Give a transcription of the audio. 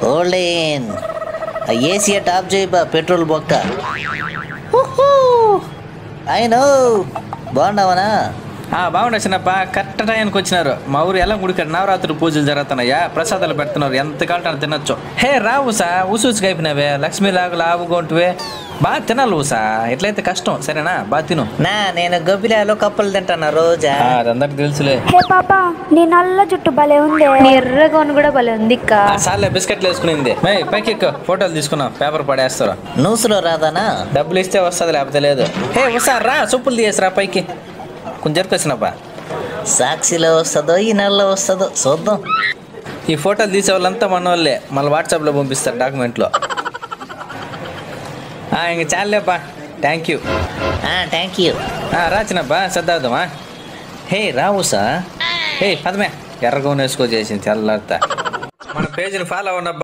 olden ఆ AC top చేయి బా పెట్రోల్ బొక్క అయినో బాగున్నావనా ఆ బాగుండే చిన్నప్ప కరెక్ట్ టైంకి వచ్చినారు మా ఊరు ఎలా గుడికాడు నవరాత్రి పూజలు జరుగుతున్నాయా ప్రసాదాలు పెడుతున్నారు ఎంత కాలంటే తినొచ్చు హే రావు సా ఉసూసుగా అయిపోయినావే లక్ష్మీ లాగు లావు గొంటువే బాగా తినాలి ఊసా ఎట్లయితే కష్టం సరేనా బాగా తిను నా నేను గొబ్బిలాలో కప్పలు తింటాను రోజా ఆ, అదందరికి తెలుసులే హే పాప నీ నల్ల జుట్టు భలే ఉంది నీ ఎర్రగోను కూడా భలే ఉంది ఇక్క ఆ సార్లే బిస్కెట్లు వేసుకునింది మై పైకి ఎక్కు ఫోటోలు తీసుకున్నాం పేపర్ పడేస్తారు నూసులో రాదానా డబ్బులు ఇస్తే వస్తుంది లేకపోతే లేదు హే వస్తా రా సొప్పులు తీయేసిరా పైకి కొంచెం జరుకొచ్చినప్పా సాక్షిలో వస్తుందో ఈ నెలలో వస్తుందో చూద్దాం ఈ ఫోటోలు తీసే వాళ్ళంతా మన వాళ్ళే మళ్ళీ వాట్సాప్లో పంపిస్తారు డాక్యుమెంట్లో ఇంక చాలేపా థ్యాంక్ యూ థ్యాంక్ యూ రా చిన్నప్పా సర్దార్థమా హే రావుసా హే పదమే ఎర్రగోన వేసుకో చేసింది తెల్లారితా మన పేజీని ఫాలో అవ్వండి